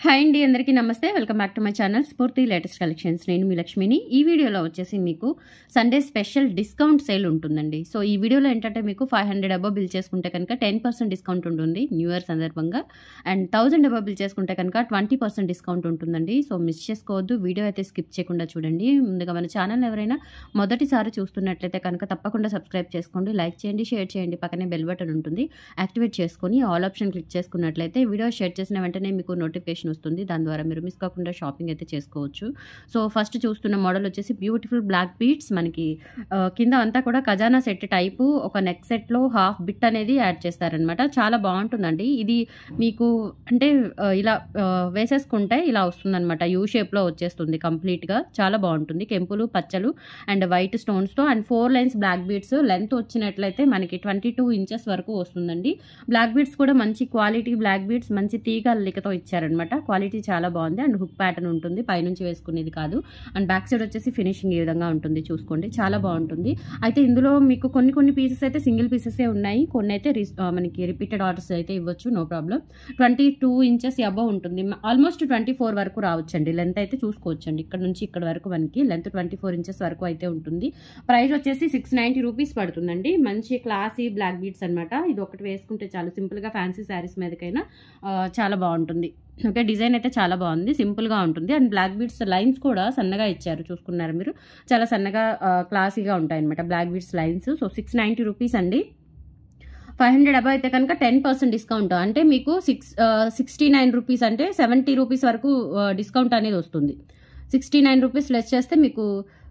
hi అండి అందరికీ నమస్తే welcome back to my channel Spoorthi latest collections నేను మీ లక్ష్మిని ఈ వీడియోలో వచ్చేసి మీకు సండే స్పెషల్ డిస్కౌంట్ సేల్ ఉంటుందండి సో ఈ వీడియోలో ఏంటంటే మీకు ఫైవ్ హండ్రెడ్ అబో బిల్ చేసుకుంటే కనుక టెన్ పర్సెంట్ డిస్కౌంట్ ఉంటుంది న్యూ ఇయర్ సందర్భంగా అండ్ థౌజండ్ అబో బిల్ చేసుకుంటే కనుక ట్వంటీ పర్సెంట్ డిస్కౌంట్ ఉంటుందండి సో మిస్ చేసుకోవద్దు వీడియో అయితే స్కిప్ చేయకుండా చూడండి ముందుగా మన ఛానల్ ఎవరైనా మొదటిసారి చూస్తున్నట్లయితే కనుక తప్పకుండా సబ్స్క్రైబ్ చేసుకోండి లైక్ చేయండి షేర్ చేయండి పక్కనే బెల్ బటన్ ఉంటుంది యాక్టివేట్ చేసుకొని ఆల్ ఆప్షన్ క్లిక్ చేసుకున్నట్లయితే వీడియో షేర్ చేసిన వెంటనే మీకు నోటిఫికేషన్ వస్తుంది దాని ద్వారా మీరు మిస్ కాకుండా షాపింగ్ అయితే చేసుకోవచ్చు సో ఫస్ట్ చూస్తున్న మోడల్ వచ్చేసి బ్యూటిఫుల్ బ్లాక్ బీట్స్ మనకి ఆ, కింద అంతా కూడా ఖజానా సెట్ టైపు ఒక నెక్ సెట్లో హాఫ్ బిట్ అనేది యాడ్ చేస్తారనమాట చాలా బాగుంటుందండి ఇది మీకు అంటే ఆ, ఇలా ఆ, వేసేసుకుంటే ఇలా వస్తుందన్నమాట యూ షేప్లో వచ్చేస్తుంది కంప్లీట్గా చాలా బాగుంటుంది కెంపులు పచ్చలు అండ్ వైట్ స్టోన్స్తో and four lines black beads length వచ్చినట్లయితే మనకి ట్వంటీ టూ ఇంచెస్ వరకు వస్తుందండి బ్లాక్ బీడ్స్ కూడా మంచి క్వాలిటీ బ్లాక్ బీడ్స్ మంచి తీగ అల్లికతో ఇచ్చారనమాట క్వాలిటీ చాలా బాగుంది అండ్ హుక్ ప్యాటర్న్ ఉంటుంది పైనుంచి వేసుకునేది కాదు అండ్ బ్యాక్ సైడ్ వచ్చేసి ఫినిషింగ్ ఈ విధంగా ఉంటుంది చూసుకోండి చాలా బాగుంటుంది అయితే ఇందులో మీకు కొన్ని కొన్ని పీసెస్ అయితే సింగిల్ పీసెసే ఉన్నాయి కొన్ని అయితే రిస్- ఆ, మనకి రిపీటెడ్ ఆర్డర్స్ అయితే ఇవ్వచ్చు no problem twenty two inches above ఉంటుంది ఆల్మోస్ట్ ట్వంటీ ఫోర్ వరకు రావచ్చండి లెంత్ అయితే చూసుకోవచ్చండి ఇక్కడ నుంచి ఇక్కడ వరకు మనకి లెంత్ ట్వంటీ ఫోర్ ఇంచెస్ వరకు అయితే ఉంటుంది ప్రైస్ వచ్చేసి సిక్స్ నైంటీ రూపీస్ పడుతుందండి మంచి క్లాసీ బ్లాక్ బీట్స్ అనమాట ఇది ఒకటి వేసుకుంటే చాలు సింపుల్గా ఫ్యాన్సీ శారీస్ మీదకైనా ఆ, చాలా బాగుంటుంది ఓకే డిజైన్ అయితే చాలా బాగుంది సింపుల్గా ఉంటుంది అండ్ బ్లాక్ బీడ్స్ లైన్స్ కూడా సన్నగా ఇచ్చారు చూసుకున్నారు మీరు చాలా సన్నగా ఆ, క్లాసీగా ఉంటాయి అనమాట black beads lines so six ninety rupees అండి ఫైవ్ హండ్రెడ్ అబవ్ అయితే కనుక టెన్ పర్సెంట్ డిస్కౌంట్ అంటే మీకు సిక్స్ సిక్స్టీ నైన్ రూపీస్ అంటే సెవెంటీ రూపీస్ వరకు డిస్కౌంట్ అనేది వస్తుంది సిక్స్టీ నైన్ రూపీస్ లెస్ చేస్తే మీకు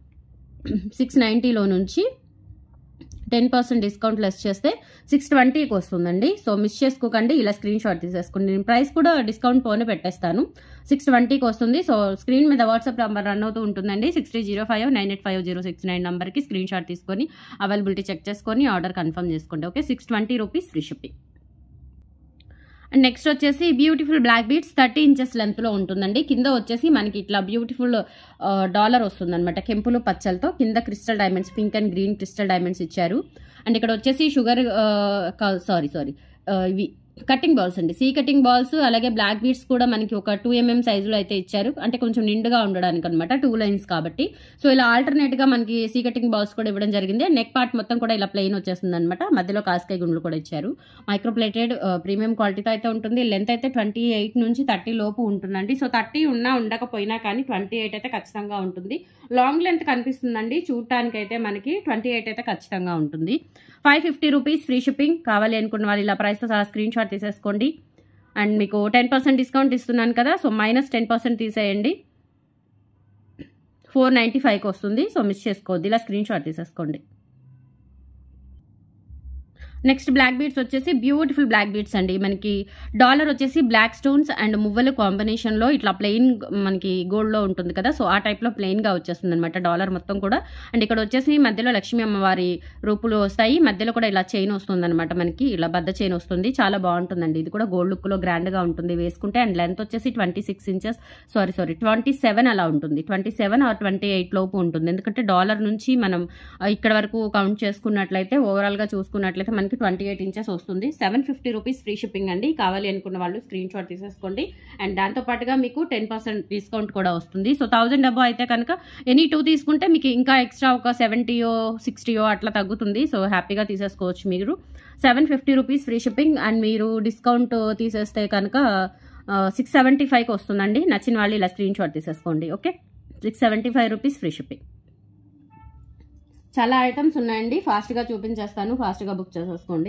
సిక్స్ నైంటీలో నుంచి టెన్ పర్సెంట్ డిస్కౌంట్ లెస్ చేస్తే సిక్స్ ట్వంటీకి వస్తుందండి సో మిస్ చేసుకోకండి ఇలా స్క్రీన్ షాట్ తీసేసుకోండి నేను ప్రైస్ కూడా డిస్కౌంట్ పోనే పెట్టేస్తాను సిక్స్ ట్వంటీకి వస్తుంది సో స్క్రీన్ మీద వాట్సాప్ నెంబర్ రన్ అవుతూ ఉంటుందండి six three zero five nine eight five zero six nine నెంబర్కి స్క్రీన్ షాట్ తీసుకొని అవైలబిలిటీ చెక్ చేసుకొని ఆర్డర్ కన్ఫర్మ్ చేసుకోండి okay six twenty rupees free shipping and next వచ్చేసి beautiful black beads thirty inches లెంత్లో ఉంటుందండి కింద వచ్చేసి మనకి ఇట్లా బ్యూటిఫుల్ డాలర్ వస్తుంది అనమాట కెంపులు పచ్చలతో కింద crystal diamonds pink and green crystal diamonds ఇచ్చారు అండ్ ఇక్కడ వచ్చేసి షుగర్ సారీ సారీ ఇవి కటింగ్ బాల్స్ అండి సీ కటింగ్ బాల్స్ అలాగే బ్లాక్ బీడ్స్ కూడా మనకి ఒక టూ ఎంఎం సైజులో అయితే ఇచ్చారు అంటే కొంచెం నిండుగా ఉండడానికి అనమాట టూ లైన్స్ కాబట్టి సో ఇలా ఆల్టర్నేట్ గా మనకి సీ కటింగ్ బాల్స్ కూడా ఇవ్వడం జరిగింది నెక్ పార్ట్ మొత్తం కూడా ఇలా ప్లెయిన్ వచ్చేస్తుంది అనమాట మధ్యలో కాస్కాయ గుండ్లు కూడా ఇచ్చారు మైక్రో ప్లేటెడ్ ప్రీమియం క్వాలిటీతో అయితే ఉంటుంది లెంత్ అయితే ట్వంటీ ఎయిట్ నుంచి థర్టీ లోపు ఉంటుందండి సో థర్టీ ఉన్నా ఉండకపోయినా కానీ ట్వంటీ ఎయిట్ అయితే ఖచ్చితంగా ఉంటుంది లాంగ్ లెంత్ కనిపిస్తుందండి చూడటానికి అయితే మనకి ట్వంటీ ఎయిట్ అయితే ఖచ్చితంగా ఉంటుంది five fifty rupees free shipping కావాలి అనుకున్న వాళ్ళు ఇలా ప్రైస్తో సహా స్క్రీన్ షాట్ తీసేసుకోండి అండ్ మీకు టెన్ పర్సెంట్ డిస్కౌంట్ ఇస్తున్నాను కదా సో మైనస్ టెన్ పర్సెంట్ తీసేయండి ఫోర్ నైంటీ ఫైవ్కి వస్తుంది సో మిస్ చేసుకోవద్దు ఇలా స్క్రీన్ షాట్ తీసేసుకోండి నెక్స్ట్ బ్లాక్ బీడ్స్ వచ్చేసి బ్యూటిఫుల్ బ్లాక్ బీడ్స్ అండి మనకి డాలర్ వచ్చేసి బ్లాక్ స్టోన్స్ అండ్ మువ్వల కాంబినేషన్లో ఇట్లా ప్లెయిన్ మనకి గోల్డ్లో ఉంటుంది కదా సో ఆ టైప్లో ప్లెయిన్గా వచ్చేస్తుంది అనమాట డాలర్ మొత్తం కూడా అండ్ ఇక్కడ వచ్చేసి మధ్యలో లక్ష్మీ అమ్మవారి రూపులు వస్తాయి మధ్యలో కూడా ఇలా చైన్ వస్తుంది అనమాట మనకి ఇలా బద్ద చైన్ వస్తుంది చాలా బాగుంటుందండి ఇది కూడా గోల్డ్ లుక్లో గ్రాండ్గా ఉంటుంది వేసుకుంటే అండ్ లెంత్ వచ్చేసి twenty six inches sorry sorry twenty seven అలా ఉంటుంది twenty seven or twenty eight లోపు ఉంటుంది ఎందుకంటే డాలర్ నుంచి మనం ఆ, ఇక్కడ వరకు కౌంట్ చేసుకున్నట్లయితే ఓవరాల్గా చూసుకున్నట్లయితే మనకి ట్వంటీ ఎయిట్ ఇంచెస్ వస్తుంది seven fifty rupees free shipping అండి కావాలి అనుకున్న వాళ్ళు స్క్రీన్ షాట్ తీసేసుకోండి అండ్ దాంతో పాటుగా మీకు టెన్ పర్సెంట్ డిస్కౌంట్ కూడా వస్తుంది సో థౌజండ్ డబ్బా అయితే కనుక ఎనీ టూ తీసుకుంటే మీకు ఇంకా ఎక్స్ట్రా ఒక సెవెంటీయో సిక్స్టీయో అట్లా తగ్గుతుంది సో హ్యాపీగా తీసేసుకోవచ్చు మీరు seven fifty rupees free shipping and మీరు డిస్కౌంట్ తీసేస్తే కనుక సిక్స్ సెవెంటీ ఫైవ్కి వస్తుందండి నచ్చిన వాళ్ళు ఇలా స్క్రీన్ షాట్ తీసేసుకోండి okay six seventy five rupees free shipping చాలా ఐటమ్స్ ఉన్నాయండి ఫాస్ట్గా చూపించేస్తాను ఫాస్ట్గా బుక్ చేసేసుకోండి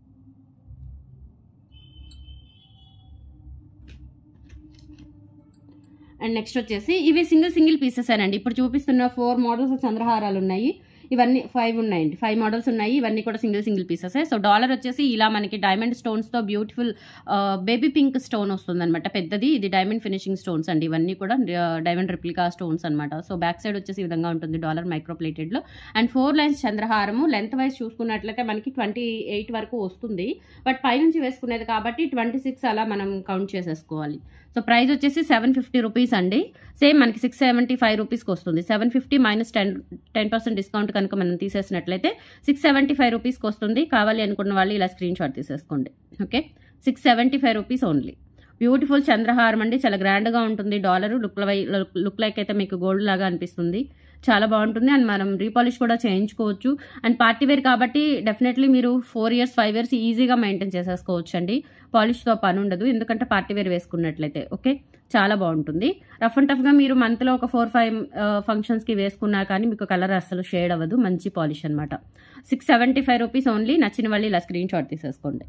అండ్ నెక్స్ట్ వచ్చేసి ఇవి సింగిల్ సింగిల్ పీసెస్ అండి ఇప్పుడు చూపిస్తున్న ఫోర్ మోడల్స్ చంద్రహారాలు ఉన్నాయి ఇవన్నీ ఫైవ్ ఉన్నాయండి ఫైవ్ మోడల్స్ ఉన్నాయి ఇవన్నీ కూడా single single pieces so dollar వచ్చేసి ఇలా మనకి డైమండ్ స్టోన్స్తో బ్యూటిఫుల్ బేబీ పింక్ స్టోన్ వస్తుంది అనమాట పెద్దది ఇది డైమండ్ ఫినిషింగ్ స్టోన్స్ అండి ఇవన్నీ కూడా డైమండ్ రిప్లికా స్టోన్స్ అనమాట సో బ్యాక్ సైడ్ వచ్చేసి ఈ విధంగా ఉంటుంది డాలర్ మైక్రో ప్లేటెడ్లో అండ్ ఫోర్ లైన్స్ చంద్రహారము లెంత్ వైజ్ చూసుకున్నట్లయితే మనకి ట్వంటీ ఎయిట్ వరకు వస్తుంది బట్ పైనుంచి వేసుకునేది కాబట్టి ట్వంటీ సిక్స్ అలా మనం కౌంట్ చేసేసుకోవాలి సో ప్రైస్ వచ్చేసి సెవెన్ ఫిఫ్టీ రూపీస్ అండి సేమ్ మనకి సిక్స్ సెవెంటీ ఫైవ్ రూపీస్కి వస్తుంది seven fifty minus ten ten percent discount కనుక మనం తీసేసినట్లయితే సిక్స్ సెవెంటీ ఫైవ్ రూపీస్కి వస్తుంది కావాలి అనుకున్న వాళ్ళు ఇలా స్క్రీన్ షాట్ తీసేసుకోండి okay six seventy five rupees only beautiful చంద్రహారం అండి చాలా గ్రాండ్గా ఉంటుంది డాలర్ లుక్ లుక్ లైక్ అయితే మీకు గోల్డ్ లాగా అనిపిస్తుంది చాలా బాగుంటుంది అండ్ మనం రీపాలిష్ కూడా చేయించుకోవచ్చు అండ్ పార్టీ వేర్ కాబట్టి డెఫినెట్లీ మీరు ఫోర్ ఇయర్స్ ఫైవ్ ఇయర్స్ ఈజీగా మెయింటైన్ చేసేసుకోవచ్చు అండి పాలిష్తో పని ఉండదు ఎందుకంటే పార్టీ వేర్ వేసుకున్నట్లయితే ఓకే చాలా బాగుంటుంది రఫ్ అండ్ టఫ్గా మీరు మంత్లో ఒక ఫోర్ ఫైవ్ ఫంక్షన్స్కి వేసుకున్నా కానీ మీకు కలర్ అస్సలు షేడ్ అవ్వదు మంచి పాలిష్ అనమాట six seventy five rupees only నచ్చిన వాళ్ళు ఇలా స్క్రీన్ షాట్ తీసేసుకోండి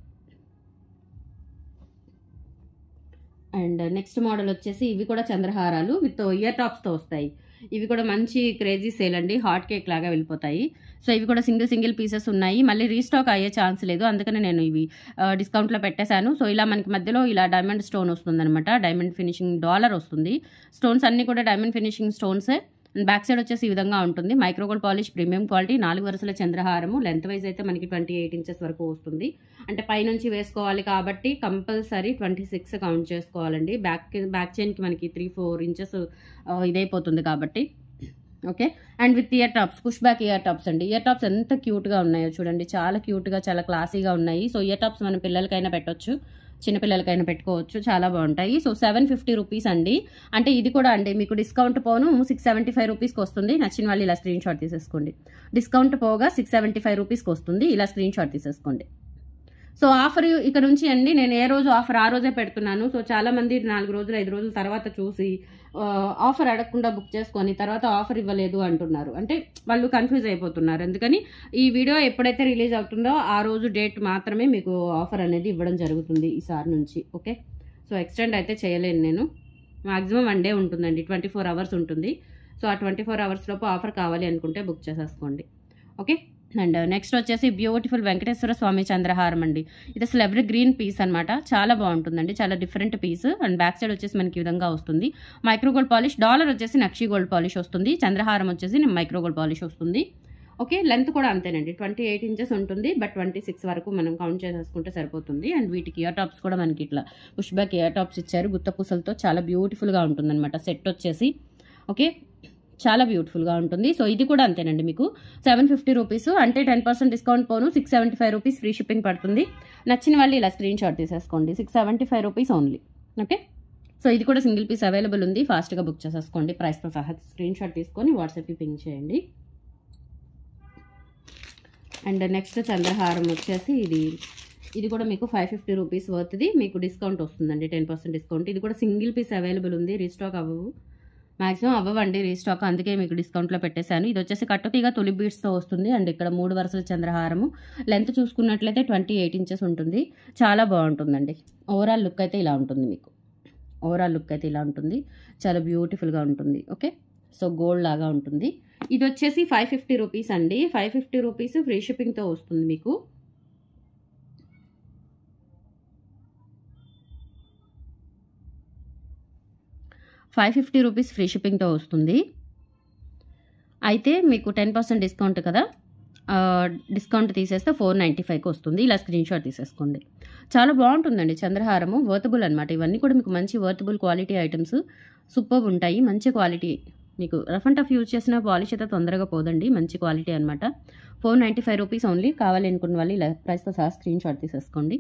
అండ్ నెక్స్ట్ మోడల్ వచ్చేసి ఇవి కూడా చంద్రహారాలు విత్ ఇయర్ టాప్స్తో వస్తాయి ఇవి కూడా మంచి క్రేజీ సేల్ అండి హాట్ కేక్ లాగా వెళ్ళిపోతాయి సో ఇవి కూడా సింగిల్ సింగిల్ పీసెస్ ఉన్నాయి మళ్ళీ రీస్టాక్ అయ్యే ఛాన్స్ లేదు అందుకని నేను ఇవి డిస్కౌంట్లో పెట్టేశాను సో ఇలా మనకి మధ్యలో ఇలా డైమండ్ స్టోన్ వస్తుంది అనమాట డైమండ్ ఫినిషింగ్ డాలర్ వస్తుంది స్టోన్స్ అన్నీ కూడా డైమండ్ ఫినిషింగ్ స్టోన్సే అండ్ బ్యాక్ సైడ్ వచ్చేసి ఈ విధంగా ఉంటుంది మైక్రోగోల్డ్ పాలిష్ ప్రీమియం క్వాలిటీ నాలుగు వరుసల చంద్రహారము లెంత్ వైజ్ అయితే మనకి ట్వంటీ ఎయిట్ ఇంచెస్ వరకు వస్తుంది అంటే పైనుంచి వేసుకోవాలి కాబట్టి కంపల్సరీ ట్వంటీ సిక్స్ కౌంట్ చేసుకోవాలండి బ్యాక్ బ్యాక్ చైన్కి మనకి త్రీ ఫోర్ ఇంచెస్ ఇదైపోతుంది కాబట్టి okay and with ear tops push back ear tops అండి ఇయర్ టాప్స్ ఎంత క్యూట్గా ఉన్నాయో చూడండి చాలా క్యూట్గా చాలా క్లాసీగా ఉన్నాయి సో ఇయర్ టాప్స్ మన పిల్లలకైనా పెట్టొచ్చు చిన్నపిల్లలకైనా పెట్టుకోవచ్చు చాలా బాగుంటాయి సో సెవెన్ ఫిఫ్టీ రూపీస్ అండి అంటే ఇది కూడా అండి మీకు డిస్కౌంట్ పోను సిక్స్ సెవెంటీ ఫైవ్ రూపీస్కి వస్తుంది నచ్చిన వాళ్ళు ఇలా స్క్రీన్ షాట్ తీసేసుకోండి డిస్కౌంట్ పోగా సిక్స్ సెవెంటీ ఫైవ్ రూపీస్కి వస్తుంది ఇలా స్క్రీన్ షాట్ తీసేసుకోండి సో ఆఫర్ ఇక్కడ నుంచి అండి నేను ఏ రోజు ఆఫర్ ఆ రోజే పెడుతున్నాను సో చాలా మంది నాలుగు రోజులు ఐదు రోజుల తర్వాత చూసి ఆఫర్ అడగకుండా బుక్ చేసుకొని తర్వాత ఆఫర్ ఇవ్వలేదు అంటున్నారు అంటే వాళ్ళు కన్ఫ్యూజ్ అయిపోతున్నారు అందుకని ఈ వీడియో ఎప్పుడైతే రిలీజ్ అవుతుందో ఆ రోజు డేట్ మాత్రమే మీకు ఆఫర్ అనేది ఇవ్వడం జరుగుతుంది ఈసారి నుంచి ఓకే సో ఎక్స్టెండ్ అయితే చేయలేను నేను మాక్సిమం వన్ డే ఉంటుందండి ట్వంటీ ఫోర్ అవర్స్ ఉంటుంది సో ఆ ట్వంటీ ఫోర్ అవర్స్ లోపు ఆఫర్ కావాలి అనుకుంటే బుక్ చేసేసుకోండి ఓకే అండ్ నెక్స్ట్ వచ్చేసి బ్యూటిఫుల్ వెంకటేశ్వర స్వామి చంద్రహారం అండి ఇది అసలు ఎవరి గ్రీన్ పీస్ అనమాట చాలా బాగుంటుందండి చాలా different piece and back side వచ్చేసి మనకి ఈ విధంగా వస్తుంది మైక్రో గోల్డ్ పాలిష్ డాలర్ వచ్చేసి నక్షి గోల్డ్ పాలిష్ వస్తుంది చంద్రహారం వచ్చేసి మైక్రో గోల్డ్ పాలిష్ వస్తుంది ఓకే లెంత్ కూడా అంతేనండి ట్వంటీ ఎయిట్ ఇంచెస్ ఉంటుంది బట్ ట్వంటీ సిక్స్ వరకు మనం కౌంట్ చేసేసుకుంటే సరిపోతుంది అండ్ వీటికి ఇయర్ టాప్స్ కూడా మనకి ఇట్లా పుష్ బ్యాక్ ఇయర్ టాప్స్ ఇచ్చారు గుత్త పూసలతో చాలా బ్యూటిఫుల్గా ఉంటుందన్నమాట సెట్ వచ్చేసి ఓకే చాలా బ్యూటిఫుల్గా ఉంటుంది సో ఇది కూడా అంతేనండి మీకు సెవెన్ ఫిఫ్టీ రూపీస్ అంటే టెన్ పర్సెంట్ డిస్కౌంట్ పోను six seventy five rupees free shipping పడుతుంది నచ్చిన వాళ్ళు ఇలా స్క్రీన్ షాట్ తీసేసుకోండి six seventy five rupees only okay so ఇది కూడా సింగిల్ పీస్ అవైలబుల్ ఉంది ఫాస్ట్గా బుక్ చేసేసుకోండి ప్రైస్తో సహా స్క్రీన్ షాట్ తీసుకొని వాట్సాప్కి పింక్ చేయండి అండ్ నెక్స్ట్ చంద్రహారం వచ్చేసి ఇది ఇది కూడా మీకు ఫైవ్ ఫిఫ్టీ రూపీస్ వర్త్ది మీకు డిస్కౌంట్ వస్తుందండి టెన్ పర్సెంట్ డిస్కౌంట్ ఇది కూడా సింగిల్ పీస్ అవైలబుల్ ఉంది రీస్టాక్ అవ్వవు మాక్సిమం అవ్వవండి రీస్టాక్ అందుకే మీకు డిస్కౌంట్లో పెట్టేశాను ఇది వచ్చేసి కట్టుతీగ తొలి బీడ్స్తో వస్తుంది అండ్ ఇక్కడ మూడు వరుసల చంద్రహారము లెంత్ చూసుకున్నట్లయితే ట్వంటీ ఎయిట్ ఇంచెస్ ఉంటుంది చాలా బాగుంటుందండి ఓవరాల్ లుక్ అయితే ఇలా ఉంటుంది మీకు ఓవరాల్ లుక్ అయితే ఇలా ఉంటుంది చాలా బ్యూటిఫుల్గా ఉంటుంది ఓకే సో గోల్డ్ లాగా ఉంటుంది ఇది వచ్చేసి ఫైవ్ ఫిఫ్టీ రూపీస్ అండి ఫైవ్ ఫిఫ్టీ రూపీస్ ఫ్రీ షిప్పింగ్తో వస్తుంది మీకు ఫైవ్ ఫిఫ్టీ రూపీస్ ఫ్రీ షిప్పింగ్తో వస్తుంది అయితే మీకు టెన్ పర్సెంట్ డిస్కౌంట్ కదా డిస్కౌంట్ తీసేస్తే ఫోర్ నైంటీ ఫైవ్కి వస్తుంది ఇలా స్క్రీన్ షాట్ తీసేసుకోండి చాలా బాగుంటుందండి చంద్రహారము వర్తబుల్ అనమాట ఇవన్నీ కూడా మీకు మంచి వర్తబుల్ క్వాలిటీ ఐటమ్స్ సూపర్ ఉంటాయి మంచి క్వాలిటీ మీకు రఫ్ అండ్ టఫ్ యూజ్ చేసిన పాలిష్ అయితే తొందరగా పోదండి మంచి క్వాలిటీ అనమాట four ninety five rupees only కావాలి అనుకున్న వాళ్ళు ఇలా ప్రైస్తో సహా స్క్రీన్ షాట్ తీసేసుకోండి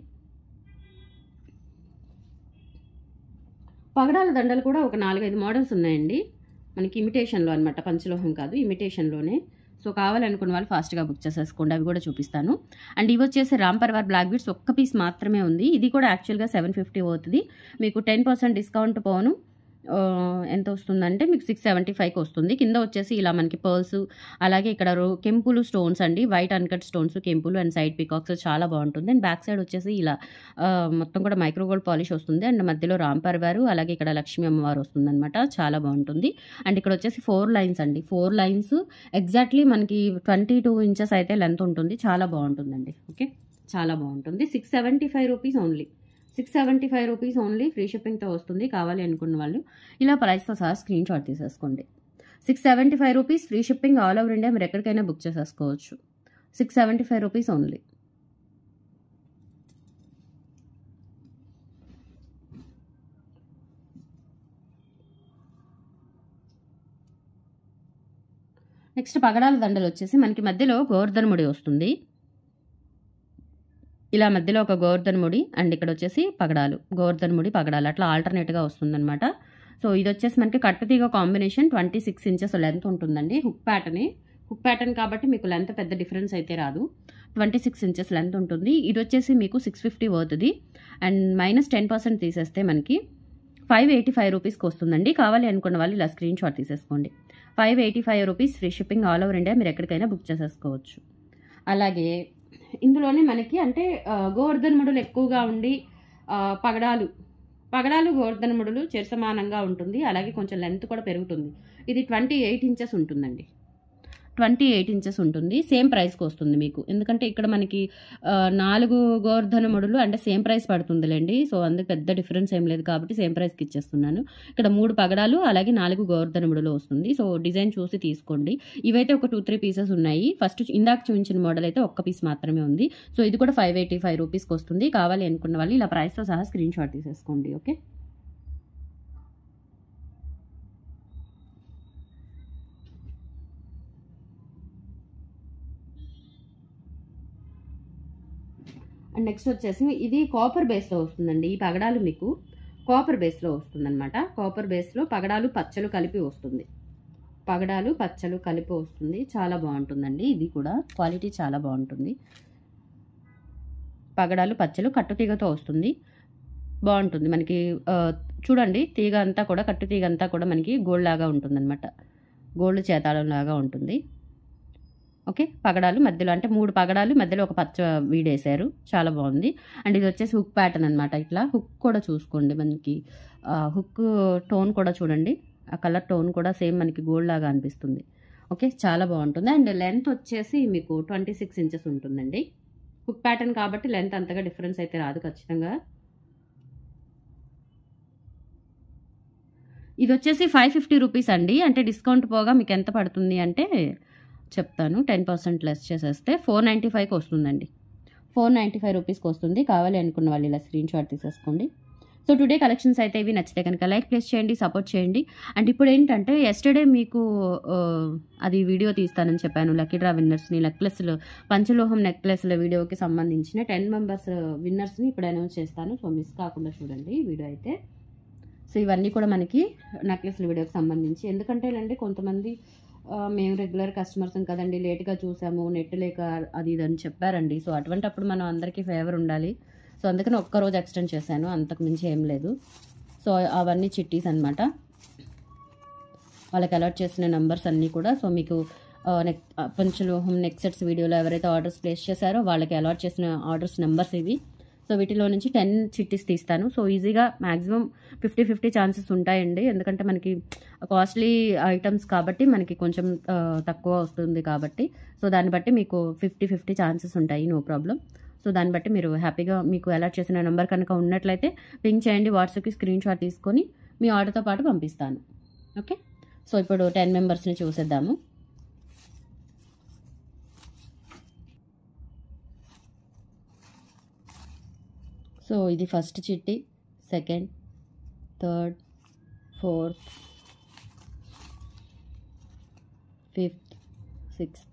పగడాల దండలు కూడా ఒక నాలుగైదు మోడల్స్ ఉన్నాయండి మనకి ఇమిటేషన్లో అనమాట పంచలోహం కాదు ఇమిటేషన్లోనే సో కావాలనుకున్న వాళ్ళు ఫాస్ట్గా బుక్ చేసేసుకోండి అవి కూడా చూపిస్తాను అండ్ ఇవి వచ్చేసి రామ్ పర్వార్ బ్లాక్ బీడ్స్ ఒక్క పీస్ మాత్రమే ఉంది ఇది కూడా యాక్చువల్గా సెవెన్ ఫిఫ్టీ అవుతుంది మీకు టెన్ పర్సెంట్ డిస్కౌంట్ పోను ఎంత వస్తుందంటే మీకు సిక్స్ సెవెంటీ ఫైవ్కి వస్తుంది కింద వచ్చేసి ఇలా మనకి పర్ల్స్ అలాగే ఇక్కడ రో కెంపులు స్టోన్స్ అండి వైట్ అన్కట్ స్టోన్స్ కెంపులు అండ్ సైడ్ పికాక్స్ చాలా బాగుంటుంది అండ్ బ్యాక్ సైడ్ వచ్చేసి ఇలా మొత్తం కూడా మైక్రోగోల్డ్ పాలిష్ వస్తుంది అండ్ మధ్యలో రామ్ పర్వారు అలాగే ఇక్కడ లక్ష్మీ అమ్మవారు వస్తుంది అనమాట చాలా బాగుంటుంది అండ్ ఇక్కడ వచ్చేసి ఫోర్ లైన్స్ అండి ఫోర్ లైన్స్ ఎగ్జాక్ట్లీ మనకి ట్వంటీ టూ ఇంచెస్ అయితే లెంత్ ఉంటుంది చాలా బాగుంటుందండి ఓకే చాలా బాగుంటుంది six seventy five rupees only six seventy five rupees only free షిప్పింగ్తో వస్తుంది కావాలి అనుకున్న వాళ్ళు ఇలా ప్రైస్తో సహా స్క్రీన్ షాట్ తీసేసుకోండి six seventy five rupees free shipping all over India మీరు ఎక్కడికైనా బుక్ చేసేసుకోవచ్చు six seventy five rupees only next పగడాల దండలు వచ్చేసి మనకి మధ్యలో గోవర్ధనముడి వస్తుంది ఇలా మధ్యలో ఒక గోవర్ధన్ ముడి అండ్ ఇక్కడ వచ్చేసి పగడాలు గోవర్ధన్ ముడి పగడాలు అట్లా ఆల్టర్నేట్గా వస్తుందన్నమాట సో ఇది వచ్చేసి మనకి కట్టుతీగ combination twenty six inches length ఉంటుందండి హుక్ ప్యాటర్న్ హుక్ ప్యాటర్న్ కాబట్టి మీకు లెంత్ పెద్ద డిఫరెన్స్ అయితే రాదు ట్వంటీ సిక్స్ ఇంచెస్ లెంత్ ఉంటుంది ఇది వచ్చేసి మీకు సిక్స్ ఫిఫ్టీ అవుతుంది అండ్ మైనస్ టెన్ పర్సెంట్ తీసేస్తే మనకి ఫైవ్ ఎయిటీ ఫైవ్ రూపీస్కి వస్తుందండి కావాలి అనుకున్న వాళ్ళు ఇలా స్క్రీన్ షాట్ తీసేసుకోండి five eighty five rupees free shipping all over India మీరు ఎక్కడికైనా బుక్ చేసేసుకోవచ్చు అలాగే ఇందులోనే మనకి అంటే ఆ, గోవర్ధన్ ముడులు ఎక్కువగా ఉండి ఆ, పగడాలు పగడాలు గోవర్ధన్ ముడులు సమానంగా ఉంటుంది అలాగే కొంచెం లెంత్ కూడా పెరుగుతుంది ఇది ట్వంటీ ఎయిట్ ఇంచెస్ ఉంటుందండి ట్వంటీ ఎయిట్ ఇంచెస్ ఉంటుంది సేమ్ ప్రైస్కి వస్తుంది మీకు ఎందుకంటే ఇక్కడ మనకి ఆ, నాలుగు గోవర్ధన ముడులు అంటే సేమ్ ప్రైస్ పడుతుందిలేండి సో అందుకు పెద్ద డిఫరెన్స్ ఏం లేదు కాబట్టి సేమ్ ప్రైస్కి ఇచ్చేస్తున్నాను ఇక్కడ మూడు పగడాలు అలాగే నాలుగు గోవర్ధన ముడులు వస్తుంది సో డిజైన్ చూసి తీసుకోండి ఇవైతే ఒక టూ త్రీ పీసెస్ ఉన్నాయి ఫస్ట్ ఇందాక చూపించిన మోడల్ అయితే ఒక్క పీస్ మాత్రమే ఉంది సో ఇది కూడా ఫైవ్ ఎయిటీ ఫైవ్ రూపీస్కి వస్తుంది కావాలి అనుకున్న వాళ్ళు ఇలా ప్రైస్తో సహా స్క్రీన్ షాట్ తీసేసుకోండి ఓకే అండ్ నెక్స్ట్ వచ్చేసి ఇది కాపర్ బేస్లో వస్తుందండి ఈ పగడాలు మీకు కాపర్ బేస్లో వస్తుందన్నమాట కాపర్ బేస్లో పగడాలు పచ్చలు కలిపి వస్తుంది పగడాలు పచ్చలు కలిపి వస్తుంది చాలా బాగుంటుందండి ఇది కూడా క్వాలిటీ చాలా బాగుంటుంది పగడాలు పచ్చలు కట్టు తీగతో వస్తుంది బాగుంటుంది మనకి ఆ, చూడండి తీగ అంతా కూడా కట్టు తీగ అంతా కూడా మనకి గోల్డ్ లాగా ఉంటుందన్నమాట గోల్డ్ చేతాళం లాగా ఉంటుంది ఓకే పగడాలు మధ్యలో అంటే మూడు పగడాలు మధ్యలో ఒక పచ్చ వీడేశారు చాలా బాగుంది అండ్ ఇది వచ్చేసి హుక్ ప్యాటర్న్ అనమాట ఇట్లా హుక్ కూడా చూసుకోండి మనకి హుక్ టోన్ కూడా చూడండి ఆ కలర్ టోన్ కూడా సేమ్ మనకి గోల్డ్ లాగా అనిపిస్తుంది ఓకే చాలా బాగుంటుంది అండ్ లెంత్ వచ్చేసి మీకు ట్వంటీ సిక్స్ ఇంచెస్ ఉంటుందండి హుక్ ప్యాటర్న్ కాబట్టి లెంత్ అంతగా డిఫరెన్స్ అయితే రాదు ఖచ్చితంగా ఇది వచ్చేసి ఫైవ్ ఫిఫ్టీ రూపీస్ అండి అంటే డిస్కౌంట్ పోగా మీకు ఎంత పడుతుంది అంటే చెప్తాను టెన్ పర్సెంట్ లెస్ చేసేస్తే ఫోర్ నైంటీ ఫైవ్కి వస్తుందండి ఫోర్ నైంటీ ఫైవ్ రూపీస్కి వస్తుంది కావాలి అనుకున్న వాళ్ళు ఇలా స్క్రీన్ షాట్ తీసేసుకోండి సో టుడే కలెక్షన్స్ అయితే ఇవి నచ్చితే కనుక లైక్ ప్లేస్ చేయండి సపోర్ట్ చేయండి అండ్ ఇప్పుడు ఏంటంటే ఎస్టర్డే మీకు ఆ, అది వీడియో తీస్తానని చెప్పాను లక్కీ డ్రా విన్నర్స్ని నెక్లెస్లు పంచలోహం నెక్లెస్ల వీడియోకి సంబంధించిన టెన్ మెంబర్స్ విన్నర్స్ని ఇప్పుడు అనౌన్స్ చేస్తాను సో మిస్ కాకుండా చూడండి ఈ వీడియో అయితే సో ఇవన్నీ కూడా మనకి నెక్లెస్ల వీడియోకి సంబంధించి ఎందుకంటేనండి కొంతమంది ఆ, మేము రెగ్యులర్ కస్టమర్స్ కదండి లేట్గా చూసాము నెట్ లేక అది ఇది అని చెప్పారండి సో అటువంటప్పుడు మనం అందరికీ ఫేవర్ ఉండాలి సో అందుకని ఒక్క రోజు ఎక్స్టెండ్ చేశాను అంతకు మించి ఏం లేదు సో అవన్నీ చిట్టీస్ అనమాట వాళ్ళకి అలాట్ చేసిన నెంబర్స్ అన్నీ కూడా సో మీకు ఆ, నెక్ ఆ, పంచలోహం నెక్ సెట్స్ వీడియోలో ఎవరైతే ఆర్డర్స్ ప్లేస్ చేశారో వాళ్ళకి అలాట్ చేసిన ఆర్డర్స్ నెంబర్స్ ఇవి సో వీటిలో నుంచి టెన్ చిట్టీస్ తీస్తాను సో ఈజీగా మ్యాక్సిమం ఫిఫ్టీ ఫిఫ్టీ ఛాన్సెస్ ఉంటాయండి ఎందుకంటే మనకి కాస్ట్లీ ఐటమ్స్ కాబట్టి మనకి కొంచెం ఆ, తక్కువ వస్తుంది కాబట్టి సో దాన్ని బట్టి మీకు ఫిఫ్టీ ఫిఫ్టీ ఛాన్సెస్ ఉంటాయి నో ప్రాబ్లం సో దాన్ని బట్టి మీరు హ్యాపీగా మీకు అలాట్ చేసిన నెంబర్ కనుక ఉన్నట్లయితే పింక్ చేయండి వాట్సాప్కి స్క్రీన్ షాట్ తీసుకొని మీ ఆర్డర్తో పాటు పంపిస్తాను ఓకే సో ఇప్పుడు టెన్ మెంబర్స్ని చూసేద్దాము సో ఇది ఫస్ట్ చిట్టి second third fourth fifth sixth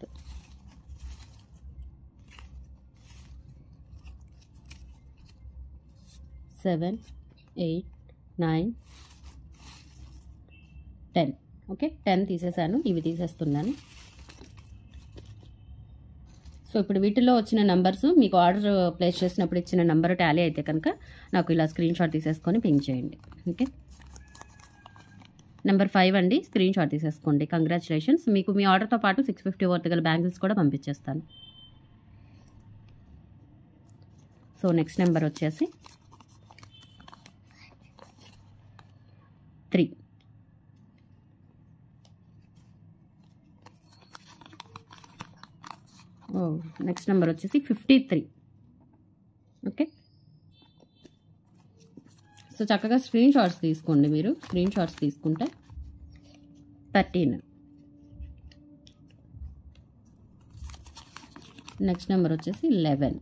seven eight nine ten okay ten తీసేసాను ఇవి తీసేస్తున్నాను సో ఇప్పుడు వీటిలో వచ్చిన నంబర్స్ మీకు ఆర్డర్ ప్లేస్ చేసినప్పుడు ఇచ్చిన నెంబర్ టాలీ అయితే కనుక నాకు ఇలా స్క్రీన్ షాట్ తీసేసుకొని పింక్ చేయండి ఓకే నెంబర్ ఫైవ్ అండి స్క్రీన్ షాట్ తీసేసుకోండి కంగ్రాచులేషన్స్ మీకు మీ ఆర్డర్తో పాటు సిక్స్ ఫిఫ్టీ వర్త్ గల బ్యాంగిల్స్ కూడా పంపించేస్తాను సో నెక్స్ట్ నెంబర్ వచ్చేసి త్రీ ఓ నెక్స్ట్ నెంబర్ వచ్చేసి ఫిఫ్టీ త్రీ ఓకే సో చక్కగా స్క్రీన్ షాట్స్ తీసుకోండి మీరు స్క్రీన్ షాట్స్ తీసుకుంటే థర్టీన్ నెక్స్ట్ నెంబర్ వచ్చేసి లెవెన్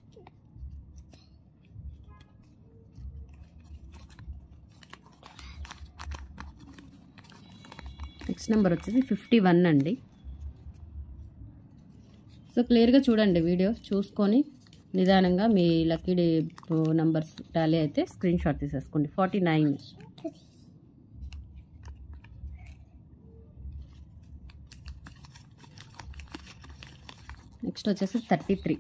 నెక్స్ట్ నెంబర్ వచ్చేసి ఫిఫ్టీ వన్ అండి సో క్లియర్గా చూడండి వీడియో చూసుకొని నిదానంగా మీ లక్కీ డే నంబర్స్ టాలీ అయితే స్క్రీన్ షాట్ తీసేసుకోండి ఫార్టీ నైన్ నెక్స్ట్ వచ్చేసి థర్టీ త్రీ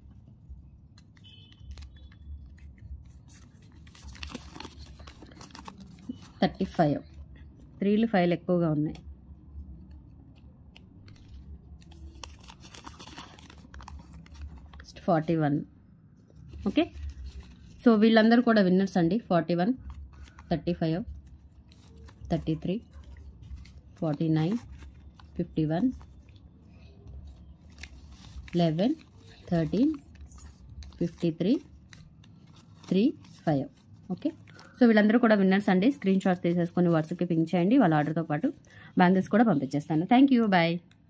థర్టీ ఫైవ్ త్రీలు ఫైవ్లు ఎక్కువగా ఉన్నాయి next forty one okay so వీళ్ళందరూ కూడా విన్నర్స్ అండి forty one thirty five thirty three forty nine fifty one eleven thirteen fifty three three five okay so వీళ్ళందరూ కూడా విన్నర్స్ అండి స్క్రీన్ షాట్స్ తీసేసుకొని వాట్సాప్కి పింక్ చేయండి వాళ్ళ ఆర్డర్తో పాటు బ్యాంగిల్స్ కూడా పంపించేస్తాను థ్యాంక్ యూ బాయ్